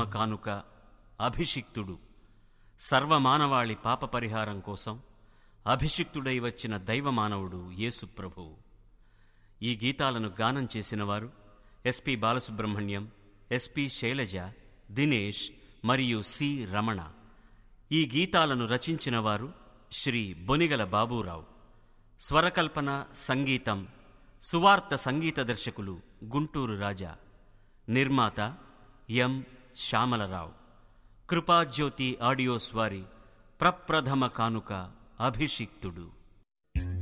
కానుక అభిషిక్తుడు సర్వమానవాళి పాప పరిహారం కోసం అభిషిక్తుడై వచ్చిన దైవమానవుడు యేసుప్రభువు ఈ గీతాలను గానం చేసినవారు ఎస్పి బాలసుబ్రహ్మణ్యం ఎస్పి శైలజ దినేష్ మరియు సి రమణ ఈ గీతాలను రచించిన వారు శ్రీ బొనిగల బాబూరావు స్వరకల్పన సంగీతం సువార్త సంగీత దర్శకులు గుంటూరు రాజా నిర్మాత ఎం శ్యామలరావు కృపాజ్యోతి ఆడియోస్ వారి ప్రప్రథమ కానుక అభిషిక్తుడు